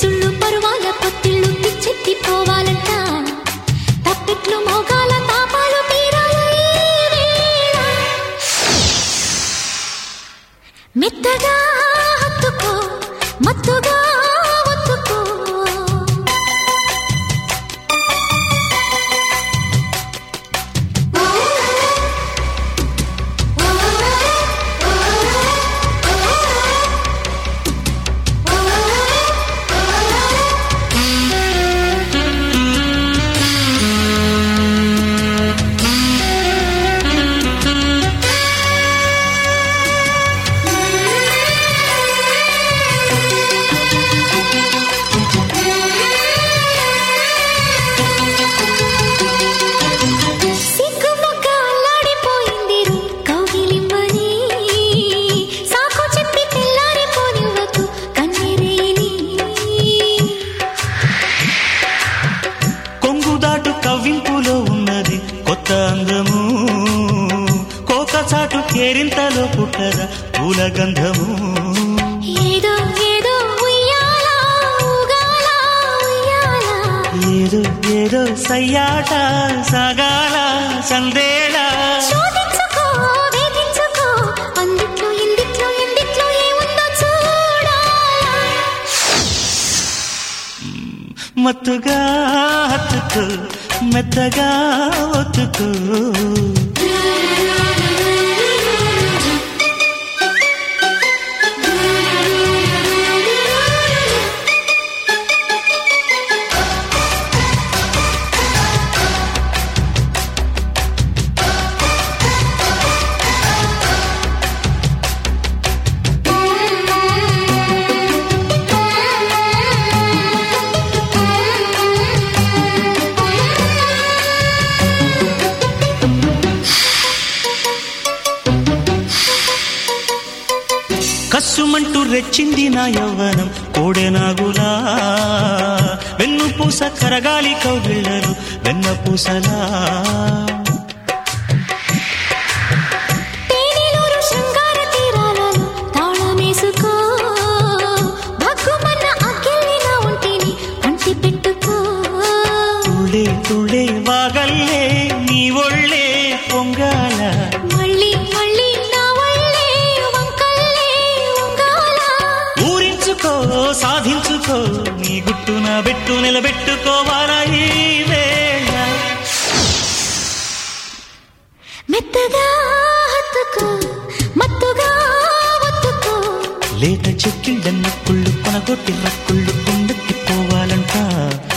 సుళ్ళు పరువాల పొత్తిళ్ళు పిచ్చెత్తిపోవాలంట తప్పెట్లు మోగాల తాపాలు తీరాలి ఈ వేళ. మెత్తగా హత్తుకో మత్తుగా ఒత్తుకో సిగ్గుమొగ్గ అల్లాడిపోయింది రు కౌగిలిమ్మని. సాకు చెప్పి తెల్లారిపోనివ్వకు కన్నెరేని. కొంగు దాటు కవ్వింపులో ఉన్నది కొత్త అందము కోక చాటు కేరింతలో పుట్టద పూల గంధము ఏదో ఏదో ఉయ్యాల, ఊగాల, ఉయ్యాల. ఏదో ఏదో సయ్యాట సాగాల సందేళ శోధించుకో, వేధించుకో, అందిట్లో, ఇందిట్లో, ఎందిట్లో ఏముందో చూడాలా. మత్తుగా హత్తుకు మెత్తగా ఒత్తుకు కస్సుమంటూ రెచ్చింది నా యవ్వనం కోడెనాగులా వెన్ను పూస కరగాలి కౌగిళ్ళలు వెన్న పూసలా తేనెలూరు శృంగార తీరాలలో తాళమేసుకో. భగ్గుమన్న అగ్గిల్ని నా ఒంటిని అంటి పెట్టుకో. తుళ్ళే తుళ్ళే వాగల్లే నీ ఒళ్ళే పొంగాల మళ్ళీ మళ్ళీ నా ఒళ్ళే వంకల్లే ఉంగాల. ఊరించుకో సాధించుకో నీ గుట్టు నా బెట్టు నిలబెట్టుకోవాలా ఈ వేళ మెత్తగా హత్తుకో, మత్తుగా ఒత్తుకో. లేత చెక్కిళ్ళన్న కుళ్ళు కొనగొట్టి రక్కుళ్ళు కొండెక్కిపోవాలంట